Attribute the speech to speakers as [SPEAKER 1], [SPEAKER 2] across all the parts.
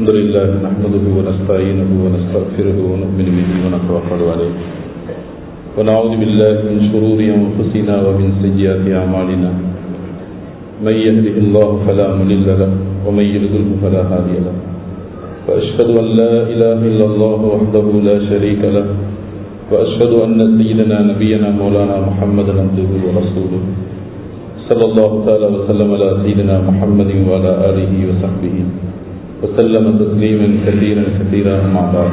[SPEAKER 1] الحمد لله نحمده ونستعينه ونستغفره ونؤمن به ونتوكل عليه ونعوذ بالله من شرور انفسنا ومن سيئات اعمالنا من يهده الله فلا مضل له ومن يضلل فلا هادي له واشهد ان لا اله الا الله وحده لا شريك له واشهد ان سيدنا نبينا مولانا محمدا عبده ورسوله صلى الله تعالى وسلم على سيدنا محمد وعلى اله وصحبه وسلم تسليما كثيرا كثيرا اما بعد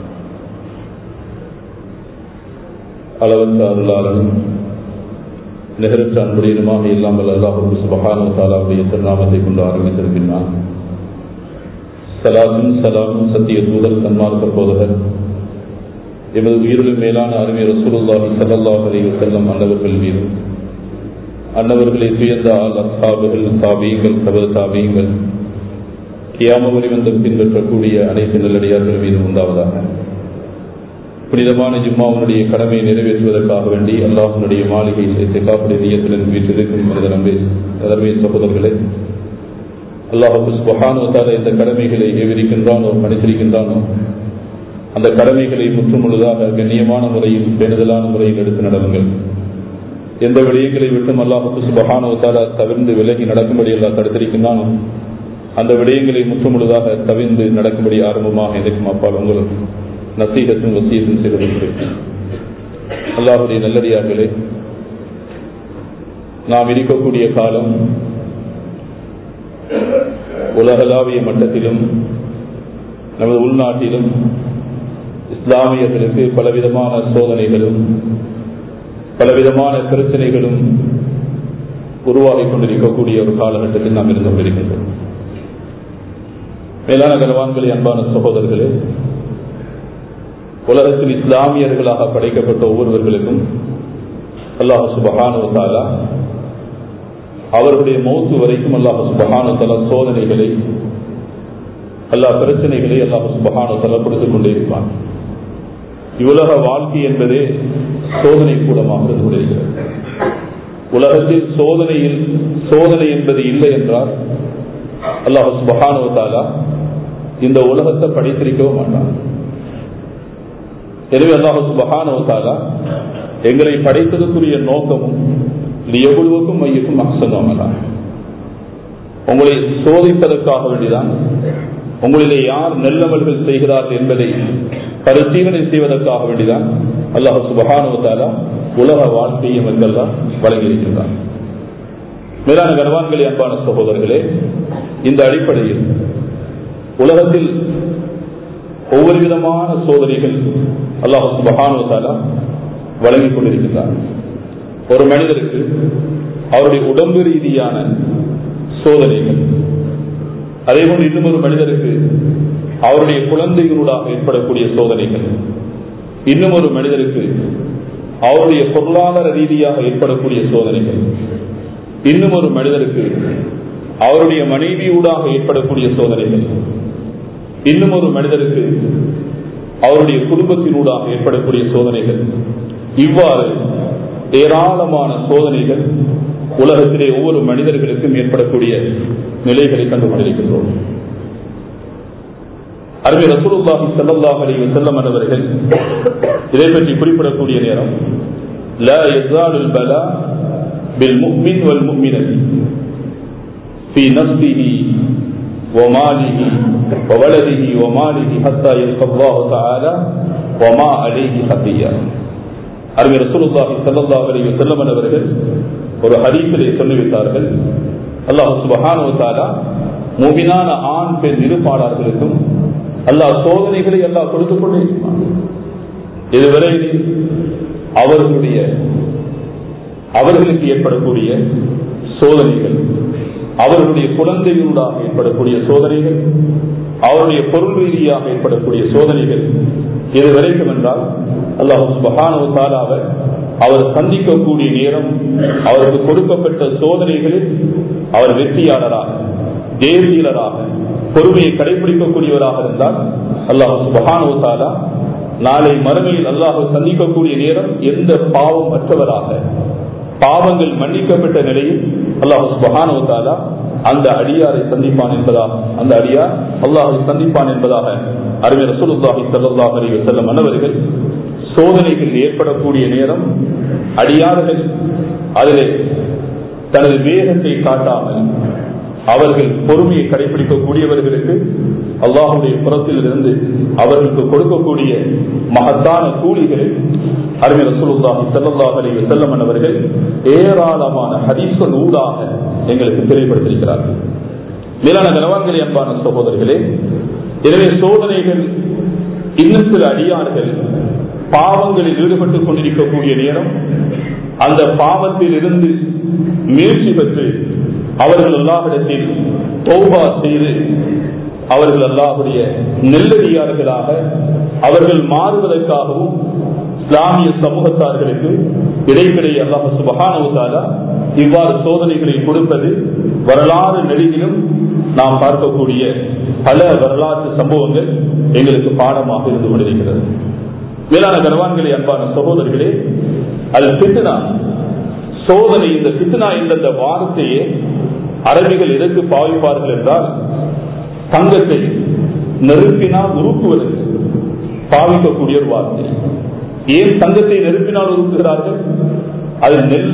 [SPEAKER 1] அளவற்ற அருளாளனும் நிகரற்ற அன்புடையனுமாக இல்லாமல் அல்லாஹு சுபஹானு தாலாவுடைய திருநாமத்தை கொண்டு ஆரம்பித்திருக்கின்றான் சலாத்தும் சலாமும் சத்திய தூதர் சன்மார்க்க போதகர் எமது உயிரிலும் மேலான அருமை ரசூலுல்லாஹி ஸல்லல்லாஹு அலைஹி வஸல்லம் அன்னவர்கள் மீதும் அன்னவர்களை துயர்ந்த ஆள் அஸ்ஹாபுகள் தாபியங்கள் சபத தாபியங்கள் கியாம வரிவந்தம் பின்பற்றக்கூடிய அனைத்து நல்லடியார்கள் மீதும் உண்டாவதாக புனிதமான ஜும்மாவுடைய கடமையை நிறைவேற்றுவதற்காக வேண்டி அல்லாஹனுடைய மாளிகையில் தெக்காப்புடைய நீயத்துடன் வீட்டிற்கும் மனித நம்பி நலமை சகோதரர்களே அல்லாஹு சுபஹானுவத்தால இந்த கடமைகளை ஏவிருக்கின்றானோ பணித்திருக்கின்றானோ அந்த கடமைகளை முற்றுமுழுதாக கண்ணியமான முறையில் பேணுதலான முறையில் எடுத்து நடவுங்கள் எந்த விடயங்களை விட்டும் அல்லாஹு சுபஹானுவத்தால தவிர்ந்து விலகி நடக்கும்படி எல்லாம் தடுத்திருக்கின்றானோ அந்த விடயங்களை முற்றுமுழுதாக தவிர்ந்து நடக்கும்படி ஆரம்பமாக எதற்கும் அப்பால் உங்களுக்கு நசீகத்தும் வசியத்தும் செய்து கொள்கிறேன் அல்லாஹுடைய நல்லடியார்களே நாம் இருக்கக்கூடிய காலம் உலகளாவிய மட்டத்திலும் நமது உள்நாட்டிலும் இஸ்லாமியர்களுக்கு பலவிதமான சோதனைகளும் பலவிதமான பிரச்சனைகளும் உருவாகி கொண்டிருக்கக்கூடிய ஒரு காலகட்டத்தில் நாம் இருந்து கொண்டிருக்கின்றோம் மேலான கனவான்களே அன்பான சகோதரர்களே உலகத்தில் இஸ்லாமியர்களாக படைக்கப்பட்ட ஒவ்வொருவர்களுக்கும் அல்லாஹ் சுபஹானுவத்தாலா அவர்களுடைய மௌத்து வரைக்கும் அல்லாஹ் சுபஹானுவத்தாலா சோதனைகளை அல்லாஹ் பிரச்சனைகளை அல்லாஹ் சுபஹானுவத்தாலா கொடுத்துக் கொண்டே இருப்பான் இவ்வுலக வாழ்க்கை என்பதே சோதனை கூடமாக இருந்து கொண்டிருக்கிறது உலகத்தில் சோதனையில் சோதனை என்பது இல்லை என்றால் அல்லாஹ் சுபஹானுவத்தாலா இந்த உலகத்தை படித்திருக்கவும் மாட்டான் எனவே அல்லாஹு சுபஹானவத்தாலா எங்களை படைத்ததுக்குரிய நோக்கமும் எவ்வளவுக்கும் மையக்கும் அசனமலா உங்களை சோதிப்பதற்காக வேண்டிதான் உங்களிலே யார் நெல்லமல்கள் செய்கிறார்கள் என்பதை பரிசீலனை செய்வதற்காக வேண்டிதான் அல்லாஹு சுபஹானுவத்தாலா உலக வாழ்க்கையை எங்கெல்லாம் வழங்கியிருக்கின்றார் மேலான கனவான்களே அன்பான சகோதரர்களே இந்த அடிப்படையில் உலகத்தில் ஒவ்வொரு விதமான சோதனைகள் அல்லாஹு சுபஹானுவத்தாலா வழங்கிக் கொண்டிருக்கின்றார் ஒரு மனிதருக்கு அவருடைய உடம்பு ரீதியான சோதனைகள் அதே போன்று இன்னும் ஒரு மனிதருக்கு அவருடைய குழந்தைகளூடாக ஏற்படக்கூடிய சோதனைகள் இன்னும் ஒரு மனிதருக்கு அவருடைய பொருளாதார ரீதியாக ஏற்படக்கூடிய சோதனைகள் இன்னும் ஒரு மனிதருக்கு அவருடைய மனைவியூடாக ஏற்படக்கூடிய சோதனைகள் இன்னும் ஒரு மனிதருக்கு அவருடைய குடும்பத்தினூடாக ஏற்படக்கூடிய சோதனைகள் இவ்வாறு ஏராளமான சோதனைகள் உலகத்திலே ஒவ்வொரு மனிதர்களுக்கும் ஏற்படக்கூடிய நிலைகளை கண்டுகொண்டிருக்கின்றோம் அருமை ரசூலுல்லாஹி ஸல்லல்லாஹு அலைஹி வஸல்லம் அவர்கள் இதை பற்றி குறிப்பிடக்கூடிய நேரம் லா யஸாலுல் பலா பில் முஃமின் வல் முஃமினத்தி في نفسه وماله وولده وماله حتى يلقى الله تعالى وما عليه خطيئة அருமை ரசூலுல்லாஹி ஸல்லல்லாஹு அலைஹி வஸல்லம் அவர்கள் ஒரு ஹதீஸிலே சொல்லிவிட்டார்கள் அல்லாஹ் சுப்ஹானஹு வ தஆலா மூமினான ஆண் பெண் இருப்பாளர்களுக்கும் அல்லாஹ் சோதனைகளை அல்லாஹ் கொடுத்துக் கொண்டே இருப்பான் இதுவரை அவர்களுடைய அவர்களுக்கு ஏற்படக்கூடிய சோதனைகள் அவர்களுடைய குழந்தைகளூடாக ஏற்படக்கூடிய சோதனைகள் அவருடைய பொருள் ரீதியாக ஏற்படக்கூடிய சோதனைகள் இது வரைக்கும் என்றால் அல்லாஹு சுபஹானுவத்தாலாவர் அவர் சந்திக்கக்கூடிய நேரம் அவருக்கு கொடுக்கப்பட்ட சோதனைகளில் அவர் வெற்றியாளராக தேசியலராக பொறுமையை கடைபிடிக்கக்கூடியவராக இருந்தால் அல்லாஹு சுபஹானுவத்தாலா நாளை மறுமையில் அல்லாஹு சந்திக்கக்கூடிய நேரம் எந்த பாவம் அற்றவராக பாவங்கள் மன்னிக்கப்பட்ட நிலையில் அல்லாஹு சுபஹானுவத்தாலா அந்த அடியாரை சந்திப்பான் என்பதாக அந்த அடியார் அல்லாஹை சந்திப்பான் என்பதாக அருமை ரசூலுல்லாஹி ஸல்லல்லாஹு அலைஹி வஸல்லம் மன்னவர்கள் சோதனைகள் ஏற்படக்கூடிய நேரம் அடியார்கள் அதிலே தனது வேகத்தை காட்டாமல் அவர்கள் பொறுமையை கடைபிடிக்கக்கூடியவர்களுக்கு அல்லாஹுடைய புறத்தில் இருந்து அவர்களுக்கு கொடுக்கக்கூடிய மகத்தான கூலிகளை அருமை ரசூலுல்லாஹி ஸல்லல்லாஹு அலைஹி வஸல்லம் அவர்கள் ஏராளமான ஹதீஸ்கள் ஊடாக எங்களுக்கு தெளிவுபடுத்தியிருக்கிறார்கள் மேலான கனவான்களே அன்பான சகோதரர்களே எனவே சோதனைகள் இன்னும் சில அடியார்கள் பாவங்களில் ஈடுபட்டுக் கொண்டிருக்கக்கூடிய நேரம் அந்த பாவத்தில் இருந்து முயற்சி பெற்று அவர்கள் அல்லாஹிடத்தில் தௌபா செய்து அவர்கள் அல்லாஹுடைய நெல்லடியார்களாக அவர்கள் மாறுவதற்காகவும் இஸ்லாமிய சமூகத்தார்களுக்கு இடைக்கிடையே அல்லாஹ் சுபகானவுதாலா இவ்வாறு சோதனைகளை கொடுப்பது வரலாறு நெடுகிலும் நாம் பார்க்கக்கூடிய பல வரலாற்று சம்பவங்கள் எங்களுக்கு பாடமாக இருந்து கொண்டிருக்கிறது மேலான கர்வான்களே அன்பான சகோதரர்களே அது பித்னா சோதனை இந்த பித்னா என்ற வார்த்தையே அரபிகள் எதற்கு பாவிப்பார்கள் என்றால் தங்கத்தை நெருப்பினால் உருக்குவதற்கு பாவிக்கக்கூடிய ஒரு வார்த்தை ஏன் தங்கத்தை நெருப்பினால் உருக்குகிறார்கள் அது நெல்ல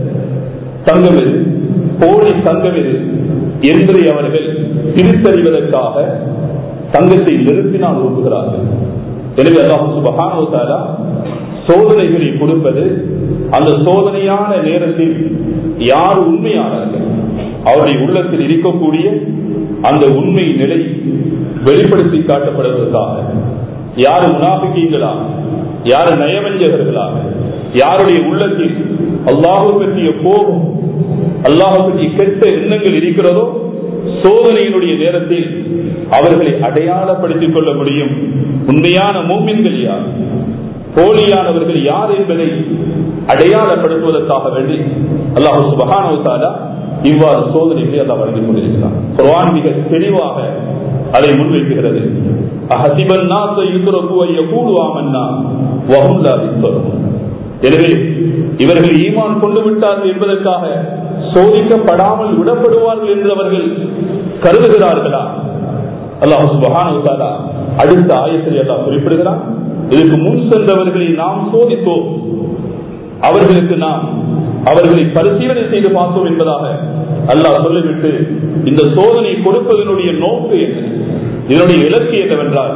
[SPEAKER 1] தங்கம் எது போலி தங்கம் எது என்பதை அவர்கள் பிரித்தறிவதற்காக தங்கத்தை நெருப்பினால் உருக்குகிறார்கள் எனவே அல்லாஹு சுபஹானவத்தாலா சோதனைகளை கொடுப்பது அந்த சோதனையான நேரத்தில் யார் உண்மையானார்கள் அவருடைய உள்ளத்தில் இருக்கக்கூடிய அந்த உண்மை நிலை வெளிப்படுத்தி காட்டப்படுவதற்காக யார் முனாபிக்கீங்களாக யார் நயவஞ்சகர்களாக யாருடைய உள்ளத்தில் அல்லாஹு பற்றிய கோபம் அல்லாஹு பற்றிய கெட்ட எண்ணங்கள் இருக்கிறதோ சோதனையினுடைய நேரத்தில் அவர்களை அடையாளப்படுத்திக் கொள்ள முடியும் உண்மையான மூமின்கள் யார் போலியானவர்கள் யார் என்பதை அடையாளப்படுத்துவதற்காக வேண்டி அல்லாஹு சுபகானவத்தாலா இவ்வாறு சோதனைகளை அல்லா வழங்கிக் கொண்டிருக்கிறார் குர்ஆன் மிக தெளிவாக அதை முன்வைக்கிறது அஹசிபன் நாச யுத்ரகு ஐயகூடு ஆமன்னா வஹும் லா யுத்ரகும் எனவே இவர்கள் ஈமான் கொண்டு விட்டார்கள் என்பதற்காக சோதிக்கப்படாமல் விடப்படுவார்கள் என்று அவர்கள் கருதுகிறார்களா அல்லாஹு சுபஹானு அடுத்த ஆயத்தில் எல்லாம் குறிப்பிடுகிறான் இதற்கு முன் சென்றவர்களை நாம் சோதித்தோம் அவர்களுக்கு நாம் அவர்களை பரிசீலனை செய்து பார்த்தோம் என்பதாக அல்லாஹ் சொல்லிவிட்டு இந்த சோதனை கொடுப்பதனுடைய நோக்கு என்ன இதனுடைய இலக்கு என்னவென்றால்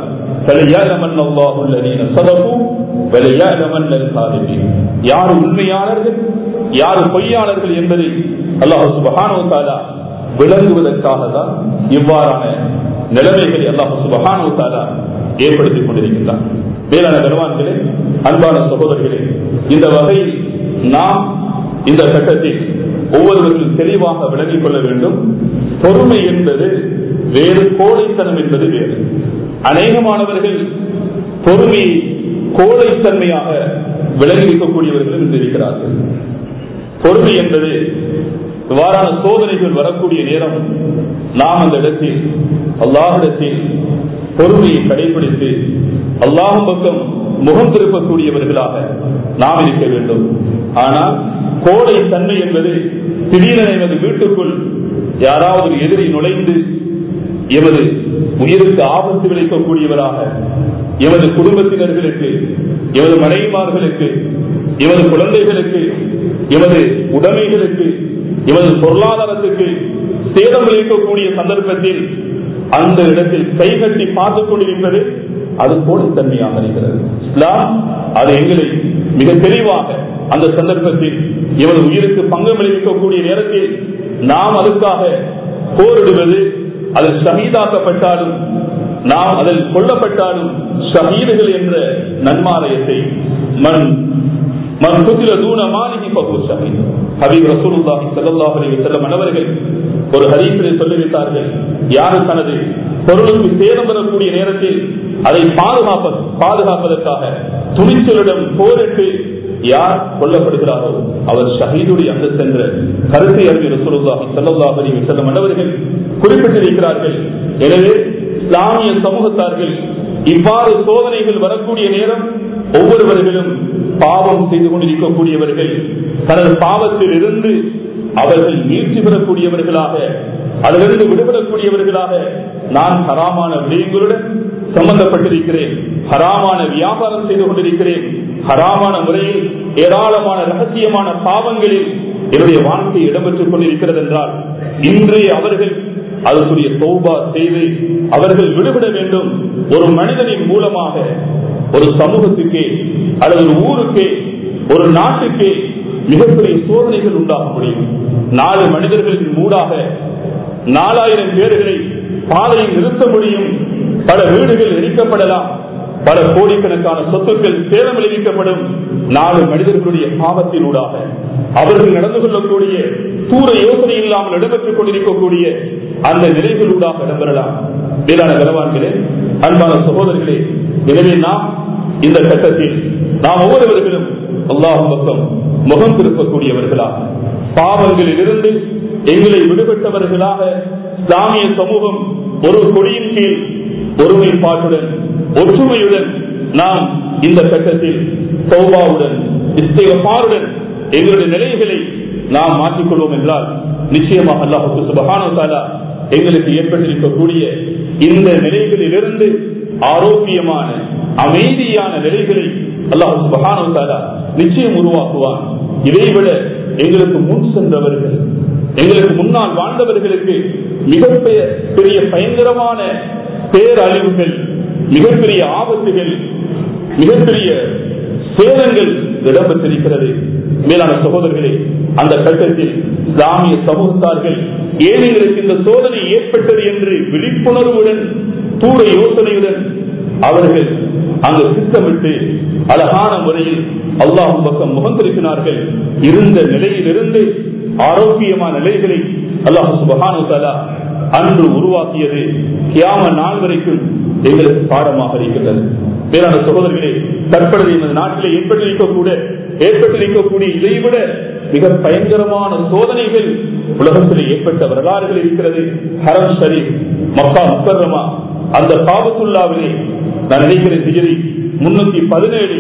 [SPEAKER 1] யார் உண்மையாளர்கள் யார் பொய்யாளர்கள் என்பதை அல்லாஹு சுபஹானோ விளங்குவதற்காக தான் இவ்வாறான நிலைமைகளை அல்லாஹு சுபஹானோ ஏற்படுத்திக் கொண்டிருக்கின்றார் வேளாண் கருவான்களே அன்பான சகோதரர்களே இந்த வகையில் நாம் இந்த கட்டத்தில் ஒவ்வொருவர்களும் தெளிவாக விளங்கிக் கொள்ள வேண்டும் பொறுமை என்பது வேறு கோழைத்தனம் என்பது வேறு அநேகமானவர்கள் பொறுமையை கோழைத்தன்மையாக விளங்கியிருக்கக்கூடியவர்களும் இன்று இருக்கிறார்கள் பொறுமை என்பது இவ்வாறான சோதனைகள் வரக்கூடிய நேரம் நாம் அந்த இடத்தில் அல்லாஹிடத்தில் பொறுமையை கடைபிடித்து அல்லாஹும் பக்கம் முகம் திருப்பக்கூடியவர்களாக நாம் இருக்க வேண்டும் ஆனால் கோடை தன்மை என்பது திடீரென எமது வீட்டுக்குள் யாராவது எதிரி நுழைந்து எமது உயிருக்கு ஆபத்து விளைக்கக்கூடியவராக எமது குடும்பத்தினர்களுக்கு எமது மனைவிமார்களுக்கு எமது குழந்தைகளுக்கு எமது உடைமைகளுக்கு எமது பொருளாதாரத்துக்கு சேதம் விளைக்கக்கூடிய சந்தர்ப்பத்தில் அந்த இடத்தில் கைகட்டி பார்த்துக் கொண்டிருப்பது அது போலித்தன்மையாக இருக்கிறது இஸ்லாம் அது எங்களை மிக தெளிவாக அந்த சந்தர்ப்பத்தில் எமது உயிருக்கு பங்கம் விளைவிக்கக்கூடிய நேரத்தில் நாம் அதுக்காக போரிடுவது அதில் ஷஹீதாக்கப்பட்டாலும் நாம் அதில் கொல்லப்பட்டாலும் ஷஹீதுகள் என்ற நன்மாலயத்தை மண் மண் குதிர தூண மாளிகை பகு ஷஹீத் ஹபீப் ரசூலுல்லாஹி ஸல்லல்லாஹு அலைஹி வஸல்லம் அவர்கள் ஒரு ஹதீஸிலே சொல்லி வைத்தார்கள் யார் தனது பொருளுக்கு சேதம் வரக்கூடிய நேரத்தில் அதை பாதுகாப்ப பாதுகாப்பதற்காக துணிச்சலுடன் போரிட்டு யார் கொல்லப்படுகிறாரோ அவர் ஷஹீதுடைய அந்த சென்ற கருத்தை அறிவி ரசூலுல்லாஹி ஸல்லல்லாஹு அலைஹி வஸல்லம் அவர்கள் குறிப்பிட்டிருக்கிறார்கள் எனவே இஸ்லாமிய சமூகத்தார்கள் இவ்வாறு சோதனைகள் வரக்கூடிய நேரம் ஒவ்வொருவர்களும் பாவம் செய்து கொண்டிருக்கக்கூடியவர்கள் தனது பாவத்தில் இருந்து அவர்கள் மீட்சி பெறக்கூடியவர்களாக அதிலிருந்து விடுபடக்கூடியவர்களாக நான் ஹராமான விடயங்களுடன் சம்பந்தப்பட்டிருக்கிறேன் ஹராமான வியாபாரம் செய்து கொண்டிருக்கிறேன் ஹராமான முறையில் ஏராளமான ரகசியமான பாவங்களில் என்னுடைய வாழ்க்கை இடம்பெற்றுக் கொண்டிருக்கிறது என்றால் இன்று அவர்கள் அதற்குரிய தௌபா செய்து அவர்கள் விடுபட வேண்டும் ஒரு மனிதனின் மூலமாக ஒரு சமூகத்துக்கே அல்லது ஒரு ஊருக்கே ஒரு நாட்டுக்கே மிகப்பெரிய சோதனைகள் உண்டாக முடியும் நாலு மனிதர்களின் மூடாக நாலாயிரம் பேர்களை பாதையில் நிறுத்த முடியும் பல வீடுகள் எரிக்கப்படலாம் பல கோடிக்கணக்கான சொத்துக்கள் சேதம் விளைவிக்கப்படும் நாலு மனிதர்களுடைய பாவத்தினூடாக அவர்கள் நடந்து கொள்ளக்கூடிய தூர யோசனை இல்லாமல் இடம்பெற்றுக் கொண்டிருக்கக்கூடிய அந்த நிலைகளூடாக இடம்பெறலாம் மேலான கனவான்களே அன்பான சகோதரர்களே எனவே நாம் இந்த கட்டத்தில் நாம் ஒவ்வொருவர்களும் அல்லாஹும் பக்கம் முகம் திருப்பக்கூடியவர்களாக பாவங்களில் இருந்து எங்களை விடுபட்டவர்களாக இஸ்லாமிய சமூகம் ஒரு கொடியின் கீழ் ஒருமைப்பாட்டுடன் ஒற்றுமையுடன் நாம் இந்த கட்டத்தில் சௌபாவுடன் இஸ்தேகமாருடன் எங்களுடைய நிலைகளை நாம் மாற்றிக்கொள்வோம் என்றால் நிச்சயமாக அல்லாஹு சுபகான எங்களுக்கு ஏற்பட்டிருக்கக்கூடிய இந்த நிலைகளிலிருந்து ஆரோக்கியமான அமைதியான நிலைகளை அல்லாஹு சுபகான நிச்சயம் உருவாக்குவான் இதைவிட எங்களுக்கு முன் சென்றவர்கள் எங்களுக்கு முன்னால் வாழ்ந்தவர்களுக்கு மிகப்பெரிய பெரிய பயங்கரமான பேரழிவுகள் மிகப்பெரிய ஆபத்துகள் மிகப்பெரிய சேதங்கள் இடம்பெற்றிருக்கிறது மேலான சகோதரர்களே அந்த கட்டத்தில் இஸ்லாமிய சமூகத்தார்கள் ஏழைகளுக்கு இந்த சோதனை ஏற்பட்டது என்று விழிப்புணர்வுடன் தூர யோசனையுடன் அவர்கள் அங்கு திட்டமிட்டு அழகான முறையில் அல்லாஹும் பக்கம் முகம் திருப்பினார்கள் இருந்த நிலையிலிருந்து ஆரோக்கியமான நிலைகளை அல்லாஹு சுபஹானு தாலா அன்று உருவாக்கியது கியாம நாள் வரைக்கும் எங்களுக்கு பாடமாக இருக்கின்றது வேறான சகோதரர்களே தற்பொழுது இந்த நாட்டில் ஏற்பட்டிருக்கக்கூட ஏற்பட்டிருக்கக்கூடிய இதைவிட மிக பயங்கரமான சோதனைகள் உலகத்தில் ஏற்பட்ட வரலாறுகள் இருக்கிறது ஹரம் ஷரீப் மக்கா முக்கர்ரமா அந்த பாபத்துல்லாவிலே நான் நினைக்கிறேன் டிகிரி முன்னூத்தி பதினேழு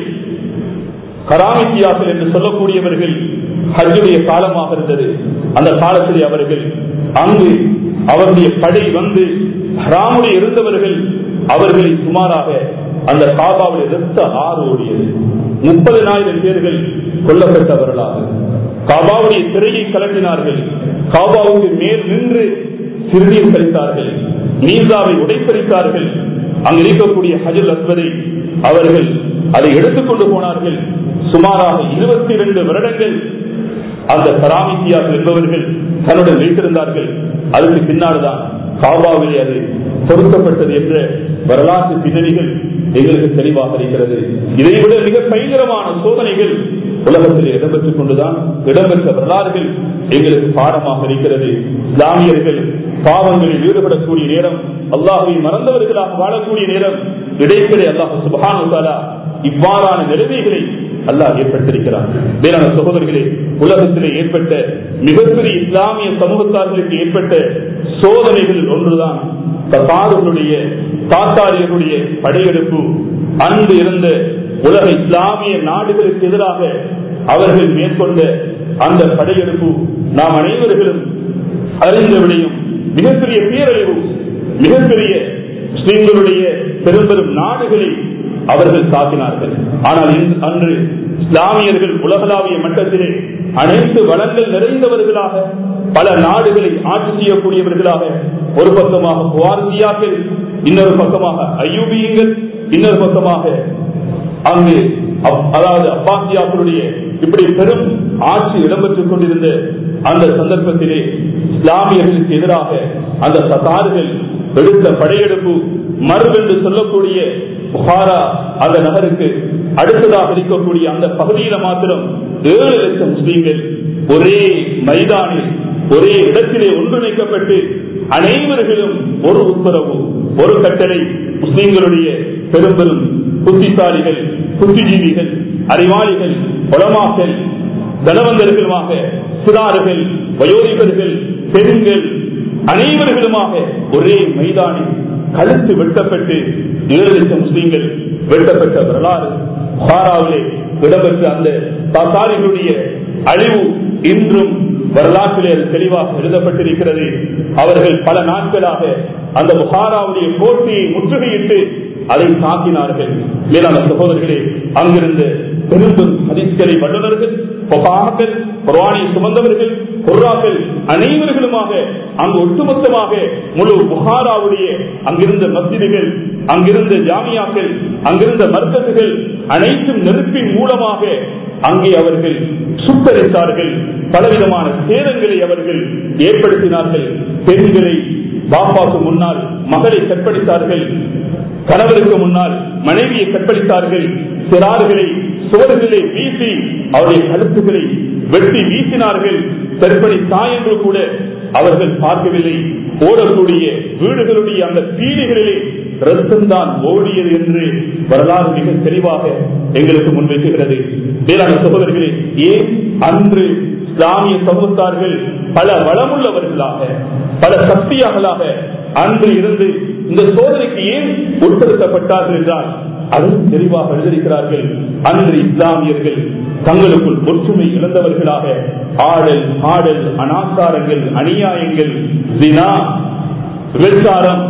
[SPEAKER 1] கராமித்தியாக்கள் என்று சொல்லக்கூடியவர்கள் ஹஜ்ஜுடைய காலமாக இருந்தது அந்த காலத்திலே அவர்கள் அங்கு அவருடைய படை வந்து ஹராமுடைய இருந்தவர்கள் அவர்களை சுமாராக அந்த காபாவுடைய ரத்த ஆறு ஓடியது முப்பதினாயிரம் பேர்கள் கொல்லப்பட்டவர்களாக காபாவுடைய திரையை கலட்டினார்கள் காபாவுக்கு மேல் நின்று சிறுநீர் கழித்தார்கள் மீசாவை உடைப்பறித்தார்கள் அங்கு இருக்கக்கூடிய ஹஜல் அஸ்வரை அவர்கள் அதை எடுத்துக்கொண்டு போனார்கள் சுமாராக இருபத்தி இரண்டு வருடங்கள் அந்த பராமித்தியாக என்பவர்கள் தன்னுடன் வைத்திருந்தார்கள் அதுக்கு பின்னால்தான் காபாவிலே அது பொருத்தப்பட்டது என்ற வரலாற்று பின்னணிகள் எங்களுக்கு தெளிவாக இருக்கிறது இதைவிட மிக பயங்கரமான சோதனைகள் உலகத்தில் இடம்பெற்றுக் கொண்டுதான் இடம்பெற்ற வரலாறுகள் எங்களுக்கு பாடமாக இருக்கிறது இஸ்லாமியர்கள் பாவங்களில் ஈடுபடக்கூடிய நேரம் அல்லாஹுவை மறந்தவர்களாக வாழக்கூடிய நேரம் இடைப்படை அல்லாஹு சுபஹானு இவ்வாறான நிலைமைகளை அல்லாஹ் ஏற்பட்டிருக்கிறார் வேறான சகோதரர்களே உலகத்திலே ஏற்பட்ட மிகப்பெரிய இஸ்லாமிய சமூகத்தார்களுக்கு ஏற்பட்ட சோதனைகளில் ஒன்றுதான் தத்தார்களுடைய தாத்தாரியர்களுடைய படையெடுப்பு அன்று இருந்த உலக இஸ்லாமிய நாடுகளுக்கு எதிராக அவர்கள் மேற்கொண்ட அந்த படையெடுப்பு நாம் அனைவர்களும் அறிந்த விடையும் மிகப்பெரிய பேரழிவு மிகப்பெரிய முஸ்லிம்களுடைய பெரும் பெரும் நாடுகளை அவர்கள் தாக்கினார்கள் ஆனால் அன்று இஸ்லாமியர்கள் உலகளாவிய மட்டத்திலே அனைத்து வளங்கள் நிறைந்தவர்களாக பல நாடுகளை ஆட்சி செய்யக்கூடியவர்களாக ஒரு பக்கமாக குவார்சியாக்கள் இன்னொரு பக்கமாக ஐயூபியங்கள் இன்னொரு பக்கமாக அங்கு அதாவது அப்பாசியாக்களுடைய இப்படி பெரும் ஆட்சி இடம்பெற்றுக் கொண்டிருந்த அந்த சந்தர்ப்பத்திலே இஸ்லாமியர்களுக்கு எதிராக அந்த சதார்கள் எடுத்த படையெடுப்பு மறுவென்று சொல்லக்கூடிய புகாரா அந்த நகருக்கு அடுத்ததாக இருக்கக்கூடிய அந்த பகுதியில மாத்திரம் ஏழு லட்சம் முஸ்லீம்கள் ஒரே மைதானில் ஒரே இடத்திலே ஒன்றிணைக்கப்பட்டு அனைவர்களும் ஒரு உத்தரவு ஒரு கட்டளை முஸ்லீம்களுடைய பெரும் பெரும் புத்திசாலிகள் புத்திஜீவிகள் அறிவாளிகள் உளமாக்கல் தனவந்தர்களுமாக சிறார்கள் வயோதிகர்கள் பெண்கள் அனைவர்களுமாக ஒரே மைதானில் கழுத்து வெட்டப்பட்டு ஏழு லட்சம் முஸ்லீம்கள் வெட்டப்பட்ட வரலாறு ஹாராவிலே இடம்பெற்ற அந்த தாத்தாரிகளுடைய அழிவு இன்றும் வரலாற்றிலே அது தெளிவாக எழுதப்பட்டிருக்கிறது அவர்கள் பல நாட்களாக அந்த புகாராவுடைய கோட்டையை முற்றுகையிட்டு அதை தாக்கினார்கள் மேலான சகோதரர்களே அங்கிருந்து பெரும் பெரும் ஹதீஸ்களை வல்லுநர்கள் பொபாக்கள் குர்ஆனை சுமந்தவர்கள் குர்ராக்கள் அனைவர்களுமாக அங்கு ஒட்டுமொத்தமாக முழு புகாராவுடைய அங்கிருந்த மஸ்ஜிதுகள் அங்கிருந்த ஜாமியாக்கள் அங்கிருந்த மர்க்கத்துகள் அனைத்தும் நெருப்பின் மூலமாக அங்கே அவர்கள் சுத்தரித்தார்கள் பலவிதமான சேதங்களை அவர்கள் ஏற்படுத்தினார்கள் பெண்களை பாப்பாக்கு முன்னால் மகளை கற்பழித்தார்கள் கணவருக்கு முன்னால் மனைவியை கற்பழித்தார்கள் சிறார்களை சுவர்களை வீசி அவருடைய கருத்துக்களை வெட்டி வீசினார்கள் கற்பனை தாயங்கள் கூட அவர்கள் பார்க்கவில்லை ஓடக்கூடிய வீடுகளுடைய அந்த பீடிகளிலே ரத்தம்தான் ஓடியது என்று வரலாறு மிக தெளிவாக எங்களுக்கு முன்வைக்குகிறது வேளாண் சகோதரர்களே ஏன் அன்று இஸ்லாமிய சமூகத்தார்கள் பல வளமுள்ளவர்களாக பல சக்தியாகலாக அன்று இருந்து இந்த சோதனைக்கு ஏன் உட்படுத்தப்பட்டார்கள் என்றால் அதுவும் தெளிவாக எழுதியிருக்கிறார்கள் அன்று இஸ்லாமியர்கள் தங்களுக்குள் ஒற்றுமை இழந்தவர்களாக ஆடல் ஆடல் அனாச்சாரங்கள் அநியாயங்கள் தினா விபச்சாரம்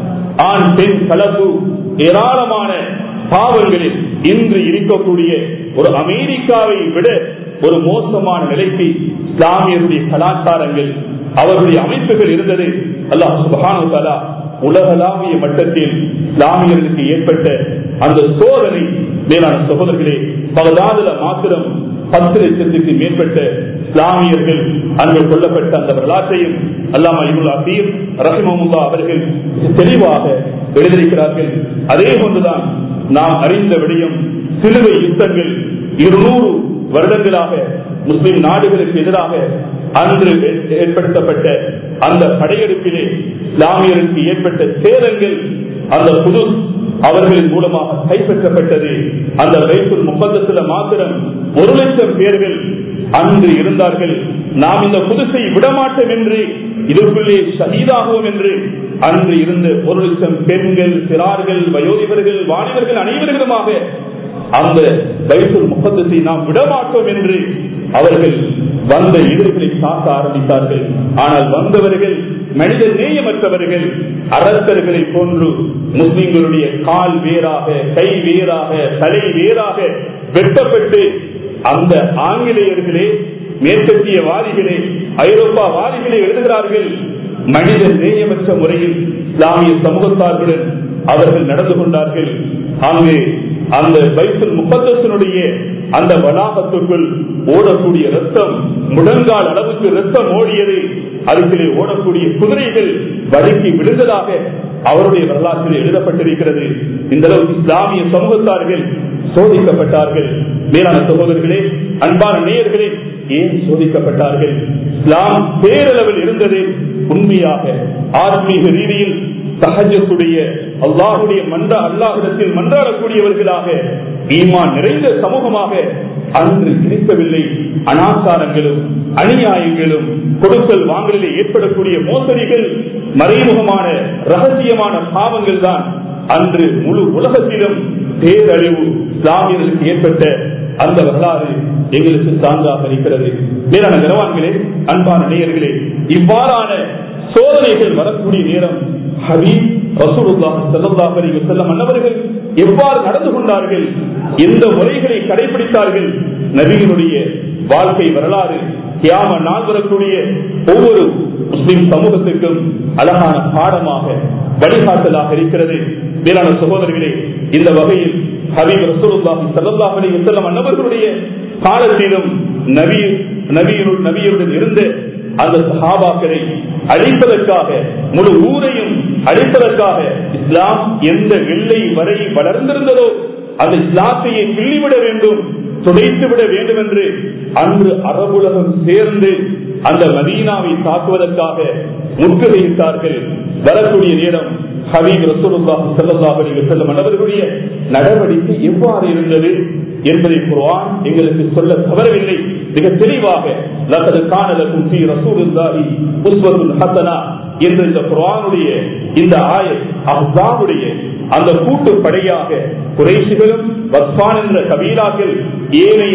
[SPEAKER 1] ஆண் பெண் கலப்பு ஏராளமான பாவங்களில் இன்று இருக்கக்கூடிய ஒரு அமெரிக்காவை விட ஒரு மோசமான நிலைக்கு இஸ்லாமியருடைய கலாச்சாரங்கள் அவர்களுடைய அமைப்புகள் இருந்தது அல்லாஹ் சுபஹானு தஆலா உலகளாவிய மட்டத்தில் இஸ்லாமியர்களுக்கு ஏற்பட்ட அந்த சோதனை மேலான சகோதரர்களே பகதாதுல மாத்திரம் பத்து லட்சத்துக்கு மேற்பட்ட இஸ்லாமியர்கள் அன்று கொல்லப்பட்ட அந்த வரலாற்றையும் அல்லாமா இபுல் அபீர் ரஹிமமுல்லா அவர்கள் தெளிவாக எழுதியிருக்கிறார்கள் அதே போன்றுதான் நாம் அறிந்த விடயம் சிலுவை யுத்தங்கள் இருநூறு வருடங்களாக முஸ்லிம் நாடுகளுக்கு எதிராக அன்று ஏற்படுத்தப்பட்ட அந்த படையெடுப்பிலே இஸ்லாமியருக்கு ஏற்பட்ட சேதங்கள் அந்த புது அவர்களின் மூலமாக கைப்பற்றப்பட்டது அந்த வைப்புல் முப்பத்தத்துல மாத்திரம் ஒரு லட்சம் பேர்கள் அன்று இருந்தார்கள் நாம் இந்த புதுசை விடமாட்டோம் என்று இதற்குள்ளே ஷஹீதாகுவோம் என்று அன்று இருந்த ஒரு லட்சம் பெண்கள் சிறார்கள் வயோதிபர்கள் வாலிபர்கள் அனைவர்களுமாக அந்த வைத்துல் முப்பத்தத்தை நாம் விடமாட்டோம் என்று அவர்கள் வந்த எதிர்களை தாக்க ஆரம்பித்தார்கள் ஆனால் வந்தவர்கள் மனித நேயமற்றவர்கள் அரசர்களை போன்று முஸ்லிம்களுடைய கால் வேறாக கை வேறாக தலை வேறாக வெட்டப்பட்டு அந்த ஆங்கிலேயர்களே மேற்கத்திய வாதிகளே ஐரோப்பா வாதிகளே எழுதுகிறார்கள் மனித நேயமற்ற முறையில் இஸ்லாமிய சமூகத்தார்களுடன் அவர்கள் நடந்து கொண்டார்கள் அங்கு அந்த பைசல் முப்பத்தத்தினுடைய அந்த வளாகத்துக்குள் ஓடக்கூடிய ரத்தம் முழங்கால் அளவுக்கு ரத்தம் ஓடியது அதுக்குள்ளே ஓடக்கூடிய குதிரைகள் வழுக்கி விழுந்ததாக அவருடைய வரலாற்றில் எழுதப்பட்டிருக்கிறது இந்த அளவுக்கு இஸ்லாமிய சமூகத்தார்கள் சோதிக்கப்பட்டார்கள் மேலான சகோதரர்களே அன்பான நேயர்களே ஏன் சோதிக்கப்பட்டார்கள் இஸ்லாம் பேரளவில் இருந்தது உண்மையாக ஆத்மீக ரீதியில் சகஜத்துடைய அல்லாஹுடைய மன்ற அல்லாஹிடத்தில் மன்றாடக்கூடியவர்களாக ஈமான் நிறைந்த சமூகமாக அன்று கிடைக்கவில்லை அனாச்சாரங்களும் அநியாயங்களும் கொடுக்கல் வாங்கலில் ஏற்படக்கூடிய மோசடிகள் மறைமுகமான ரகசியமான பாவங்கள் தான் அன்று முழு உலகத்திலும் பேரழிவு இஸ்லாமியர்களுக்கு ஏற்பட்ட அந்த வரலாறு எங்களுக்கு சான்றாக இருக்கிறது மேலான நிலவான்களே அன்பான நேயர்களே இவ்வாறான சோதனைகள் வரக்கூடிய நேரம் ஹபீப் ரசூலுல்லாஹ் ஸல்லல்லாஹு அலைஹி வஸல்லம் அன்னவர்கள் எவ்வாறு நடந்து கொண்டார்கள் எந்த முறைகளை கடைபிடித்தார்கள் நபியினுடைய வாழ்க்கை வரலாறு கியாம நாள் வரக்கூடிய ஒவ்வொரு முஸ்லிம் சமூகத்திற்கும் அழகான பாடமாக வழிகாட்டலாக இருக்கிறது மேலான சகோதரர்களே இந்த வகையில் ஹபீப் ரசூலுல்லாஹி ஸல்லல்லாஹு அலைஹி வஸல்லம் அன்னவர்களுடைய காலத்திலும் நபி நபியுடன் நபியுடன் இருந்த அந்த சஹாபாக்களை அழிப்பதற்காக முழு ஊரையும் அழிப்பதற்காக இஸ்லாம் எந்த எல்லை வரை வளர்ந்திருந்ததோ அந்த இஸ்லாத்தையே கிள்ளிவிட வேண்டும் துடைத்து விட வேண்டும் என்று அன்று அரபுலகம் சேர்ந்து அந்த மதீனாவை தாக்குவதற்காக முற்றுகையிட்டார்கள் வரக்கூடிய நேரம் ஹபீப் ரசூலுல்லாஹி ஸல்லல்லாஹு அலைஹி வஸல்லம் அவர்களுடைய நடவடிக்கை எவ்வாறு இருந்தது என்பதை குர்ஆன் எங்களுக்கு சொல்ல தவறவில்லை மிக தெளிவாக லகது கானலக்கும் ஃபீ ரசூலுல்லாஹி உஸ்வத்துன் ஹஸனா என்ற இந்த குர்ஆனுடைய இந்த ஆயத் அஹ்ஸாபுடைய அந்த கூட்டு படையாக குறைஷிகளும் வஸ்பான் என்ற கபீலாக்கள் ஏனைய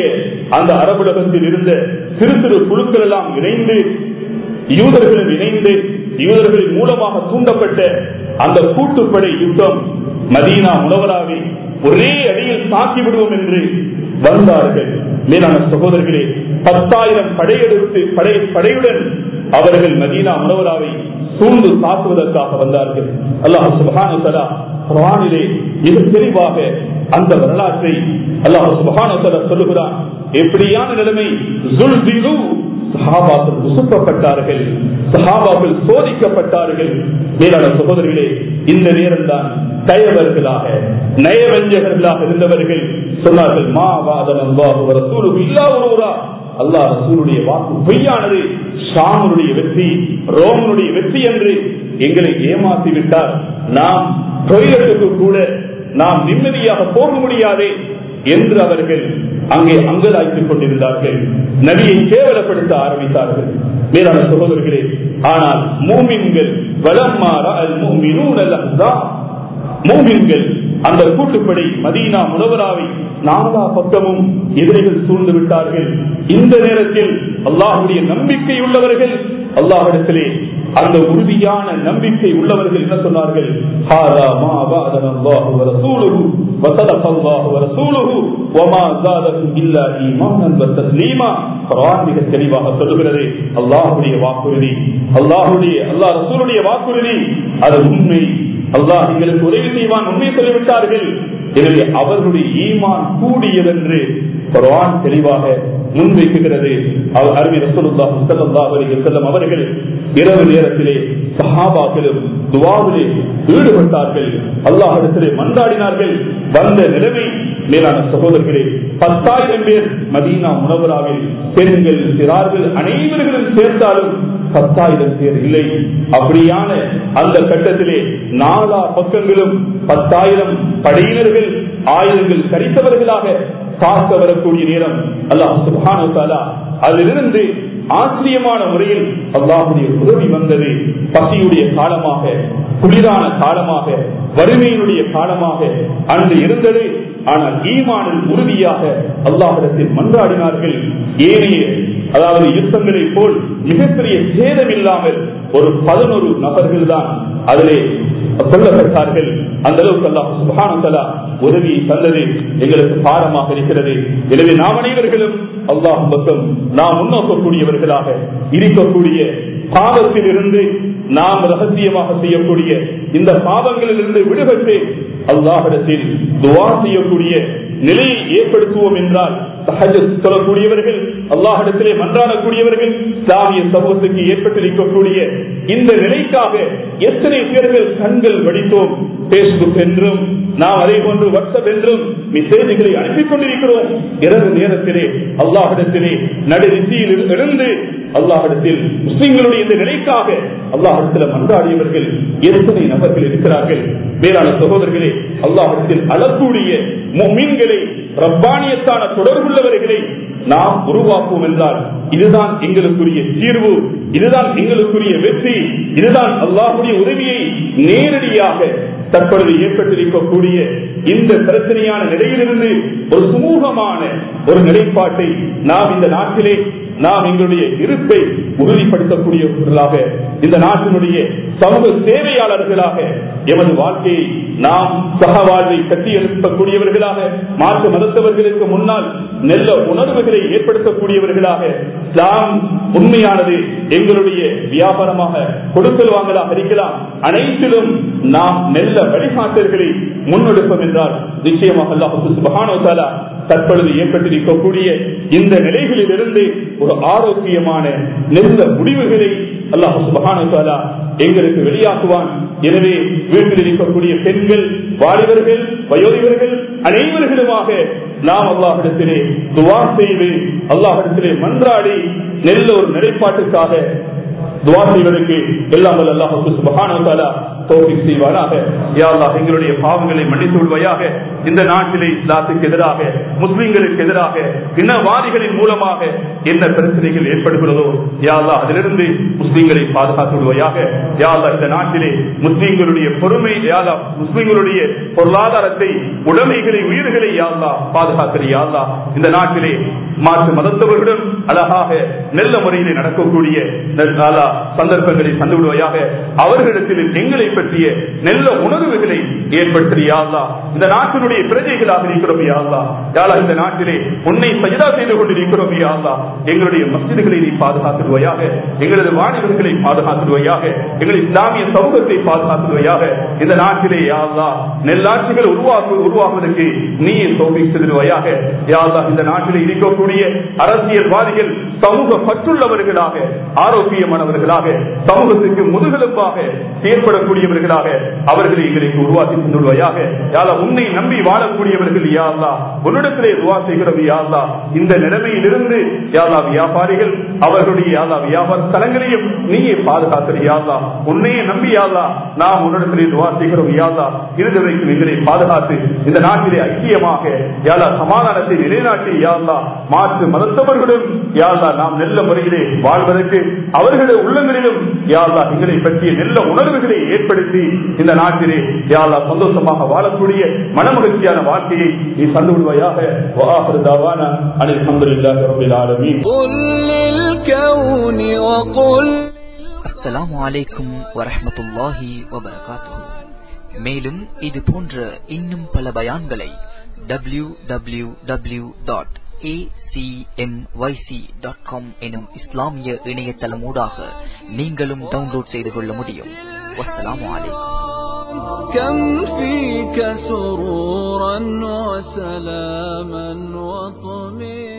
[SPEAKER 1] அந்த அரபுலகத்தில் இருந்த சிறு சிறு குழுக்கள் எல்லாம் இணைந்து யூதர்களும் இணைந்து யூதர்களின் மூலமாக தூண்டப்பட்ட அந்த கூட்டுப்படை யுத்தம் மதீனா முனவராவை ஒரே அடியில் தாக்கி விடுவோம் என்று வந்தார்கள் மேலான சகோதரர்களே பத்தாயிரம் படையெடுத்து படை படையுடன் அவர்கள் மதீனா முனவராவை சூழ்ந்து தாக்குவதற்காக வந்தார்கள் அல்லாஹ் சுபஹானு தலா குரானிலே மிக தெளிவாக அந்த வரலாற்றை அல்லாஹ் சுபஹானு தலா சொல்லுகிறான் எப்படியான நிலைமை ஜுல்திலு சஹாபாக்கள் உசுப்பப்பட்டார்கள் சஹாபாக்கள் சோதிக்கப்பட்டார்கள் மேலான சகோதரர்களே இந்த நேரம் தான் தயவர்களாக நயவஞ்சகர்களாக இருந்தவர்கள் சொன்னார்கள் மா வாதன் அல்லாஹு ரசூலுக்கு இல்லா ஒருவரா அல்லாஹ் ரசூலுடைய வாக்கு பொய்யானது ஷாமனுடைய வெற்றி ரோமனுடைய வெற்றி என்று எங்களை ஏமாற்றி விட்டார் நாம் தொழிலுக்கு கூட நாம் நிம்மதியாக போக முடியாதே என்று அவர்கள் அங்கே அங்கலாய்த்துக் கொண்டிருந்தார்கள் நபியை கேவலப்படுத்த ஆரம்பித்தார்கள் மேலான சகோதரர்களே ஆனால் மூமின்கள் வலம் மாற அல் மூமினூன் மூமின்கள் அந்த கூட்டுப்படை மதீனா முனவராவை நாலா பக்கமும் எதிரிகள் சூழ்ந்து விட்டார்கள் இந்த நேரத்தில் அல்லாஹுடைய நம்பிக்கை உள்ளவர்கள் அல்லாஹிடத்திலே அந்த உறுதியான நம்பிக்கை உள்ளவர்கள் என்ன சொன்னார்கள் ஹாதா மா வாதன அல்லாஹு வ ரசூலுஹு வ ஸதக அல்லாஹு வ ரசூலுஹு வ மா ஸாதக்கும் இல்லா ஈமானன் வ தஸ்லீமா குர்ஆன் மிக தெளிவாக சொல்லுகிறது அல்லாஹ்வுடைய வாக்குறுதி அல்லாஹ்வுடைய அல்லாஹ் ரசூலுடைய வாக்குறுதி அது உண்மை அல்லாஹ் எங்களுக்கு உதவி செய்வான் உண்மை சொல்லிவிட்டார்கள் எனவே அவர்களுடைய ஈமான் கூடியதென்று குர்ஆன் தெளிவாக முன்வைக்குகிறது அவர் அருமை ரசூலுல்லாஹ் ஸல்லல்லாஹு அலைஹி வஸல்லம் அவர்கள் இரவு நேரத்திலே சஹாபாக்களும் துவாவிலே ஈடுபட்டார்கள் அல்லாஹிடத்திலே மன்றாடினார்கள் வந்த நிலைமை மேலான சகோதரர்களே பத்தாயிரம் பேர் மதீனா முனவராவில் பெண்கள் சிறார்கள் அனைவர்களும் சேர்ந்தாலும் பத்தாயிரம் பேர் இல்லை அப்படியான அந்த கட்டத்திலே நாலா பக்கங்களும் பத்தாயிரம் படையினர்கள் ஆயுதங்கள் கரித்தவர்களாக தாக்க வரக்கூடிய நேரம் அல்லாஹ் சுபானு தாலா அதிலிருந்து ஆச்சரியமான முறையில் அல்லாஹுடைய உதவி வந்தது பசியுடைய காலமாக குளிரான காலமாக வறுமையினுடைய காலமாக அன்று இருந்தது ஆனால் ஈமானில் உறுதியாக அல்லாஹிடத்தில் மன்றாடினார்கள் ஏனைய அதாவது யுத்தங்களைப் போல் மிகப்பெரிய சேதம் இல்லாமல் ஒரு பதினொரு நபர்கள் தான் அதிலே கொல்லப்பட்டார்கள் அந்த அளவுக்கு அல்லாஹ் சுபானந்தலா உதவியை தந்தது எங்களுக்கு பாரமாக இருக்கிறது எனவே நாம் அனைவர்களும் அல்லாஹ் பக்கம் நாம் முன்னோக்கக்கூடியவர்களாக இருக்கக்கூடிய பாவத்தில் இருந்து நாம் ரகசியமாக செய்யக்கூடிய இந்த பாவங்களில் இருந்து விடுபட்டு அல்லாஹிடத்தில் துவா செய்யக்கூடிய நிலையை ஏற்படுத்துவோம் என்றால் சொல்லக்கூடியவர்கள் அல்லாஹிடத்திலே மன்றாடக்கூடியவர்கள் இஸ்லாமிய சமூகத்துக்கு ஏற்பட்டிருக்கக்கூடிய இந்த நிலைக்காக எத்தனை பேர்கள் கண்கள் வடித்தோம் பேஸ்புக் என்றும் நாம் அதே போன்று வாட்ஸ்அப் என்றும் மெசேஜ்களை அனுப்பிக் கொண்டிருக்கிறோம் இரவு நேரத்திலே அல்லாஹிடத்திலே நடுநிசையில் எழுந்து அல்லாஹிடத்தில் முஸ்லிம்களுடைய இந்த நிலைக்காக அல்லாஹிடத்தில் மன்றாடியவர்கள் எத்தனை நபர்கள் இருக்கிறார்கள் வேளாண் சகோதரர்களே அல்லாஹிடத்தில் அழக்கூடிய மீன்களை ரப்பானியத்தான தொடர்புள்ளவர்களை நாம் உருவாக்குவோம் என்றால் இதுதான் எங்களுக்குரிய தீர்வு இதுதான் எங்களுக்குரிய வெற்றி இதுதான் அல்லாஹுடைய உதவியை நேரடியாக தற்பொழுது ஏற்பட்டிருக்கக்கூடிய இந்த பிரச்சனையான நிலையிலிருந்து ஒரு சுமூகமான ஒரு நிலைப்பாட்டை நாம் இந்த நாட்டிலே நாம் எங்களுடைய இருப்பை உறுதிப்படுத்தக்கூடியவர்களாக இந்த நாட்டினுடைய சமூக சேவையாளர்களாக எமது வாழ்க்கையை நாம் சக வாழ்வை கட்டியெழுப்பக்கூடியவர்களாக மாற்று மதத்தவர்களுக்கு முன்னால் நல்ல உணர்வுகளை ஏற்படுத்தக்கூடியவர்களாக நாம் உண்மையானது எங்களுடைய வியாபாரமாக கொடுக்கல் வாங்கலாக இருக்கலாம் அனைத்திலும் நாம் நல்ல வழிகாட்டல்களை முன்னெடுப்போம் என்றால் நிச்சயமாக அல்லாஹு சுபஹானோ தாலா தற்பொழுது ஏற்பட்டிருக்கக்கூடிய இந்த நிலைகளில் இருந்து ஒரு ஆரோக்கியமான நல்ல முடிவுகளை அல்லாஹு சுபஹானோ தாலா எங்களுக்கு வெளியாக்குவான் எனவே வீட்டில் இருக்கக்கூடிய பெண்கள் வாலிபர்கள் வயோதிபர்கள் அனைவர்களுமாக நாம் அல்லாஹிடத்திலே துவா செய்து அல்லாஹிடத்திலே மன்றாடி நல்ல ஒரு நிலைப்பாட்டுக்காக துவா செய்வதற்கு எல்லாம் அல்லாஹு சுபஹானோ தாலா தோல்வி செய்வானாக யா அல்லாஹ் எங்களுடைய பாவங்களை மன்னித்து விடுவாயாக இந்த நாட்டிலே இஸ்லாத்துக்கு எதிராக முஸ்லிம்களுக்கு எதிராக இனவாதிகளின் மூலமாக என்ன பிரச்சனைகள் ஏற்படுகிறதோ யா அல்லாஹ் அதிலிருந்து முஸ்லிம்களை பாதுகாத்து விடுவாயாக யா அல்லாஹ் இந்த நாட்டிலே முஸ்லிம்களுடைய பொறுமை யா அல்லாஹ் முஸ்லிம்களுடைய பொருளாதாரத்தை உடைமைகளை உயிர்களை யா அல்லாஹ் பாதுகாக்கிற யா அல்லாஹ் இந்த நாட்டிலே மாற்று மதத்தவர்களுடன் அழகாக நல்ல முறையிலே நடக்கக்கூடிய நல்- அல்லாஹ் சந்தர்ப்பங்களை தந்து விடுவாயாக அவர்களிடத்தில் எங்களை பற்றிய நல்ல உணர்வுகளை ஏற்படுத்திய அல்லாஹ் இந்த நாட்டினுடைய பிரஜைகளாக இருக்கிறோம் யா அல்லாஹ் யா அல்லாஹ் இந்த நாட்டிலே உன்னை சஜிதா செய்து கொண்டிருக்கிறோம் யா அல்லாஹ் எங்களுடைய மஸ்ஜிதுகளை நீ பாதுகாத்துடுவாயாக எங்களது வாணிபர்களை பாதுகாத்துடுவாயாக எங்கள் இஸ்லாமிய சமூகத்தை பாதுகாத்துடுவாயாக இந்த நாட்டிலே யா அல்லாஹ் நெல்லாட்சிகள் உருவாக்கு உருவாகுவதற்கு நீ தோல்வி செய்திருவாயாக யா அல்லாஹ் இந்த நாட்டிலே இருக்கக்கூடிய அரசியல்வாதிகள் சமூக பற்றுள்ளவர்களாக ஆரோக்கியமானவர்களாக சமூகத்துக்கு முதுகெலும்பாக செயற்படக்கூடியவர்களாக அவர்களை எங்களுக்கு உருவாக்கி தந்துள்வாயாக யாரா உன்னை நம்பி வாழக்கூடியவர்கள் யா அல்லாஹ் உன்னிடத்திலே துவா செய்கிறோம் யா அல்லாஹ் இந்த நிலைமையிலிருந்து யாரா வியாபாரிகள் அவர்களுடைய யாரா வியாபார ஸ்தலங்களையும் நீயே பாதுகாக்கிற யாரா உன்னையே நம்பி யாரா நாம் உன்னிடத்திலே துவா செய்கிறோம் யாரா இறுதி வரைக்கும் எங்களை பாதுகாத்து இந்த நாட்டிலே ஐக்கியமாக யாரா சமாதானத்தை நிலைநாட்டி யாரா மாற்று மதத்தவர்களும் யாரா நாம் நல்ல முறையிலே வாழ்வதற்கு அவர்களுடைய உள்ளங்களிலும் யாரா எங்களை பற்றிய நல்ல உணர்வுகளை ஏற்படுத்தி இந்த நாட்டிலே யாரா சந்தோஷமாக வாழக்கூடிய மனமகிழ்ச்சியான வாழ்க்கையை நீ தந்து விடுவாயாக வாஹர் தாவானா அனில் அல்ஹம்துலில்லாஹி ரப்பில் ஆலமீன்
[SPEAKER 2] قل للكون وقل
[SPEAKER 3] அஸ்ஸலாமு அலைக்கும் வரஹ்மத்துல்லாஹி வபரகாத்துஹு மேலும் இது போன்ற இன்னும் பல பயான்களை டபிள்யூ டபிள்யூ டபிள்யூ டாட் எனும் இஸ்லாமிய இணையதளமூடாக நீங்களும் டவுன்லோட் செய்து கொள்ள முடியும் வஸ்ஸலாமு அலைக்கும்
[SPEAKER 2] كم فيك سرورا وسلاما وطمئنا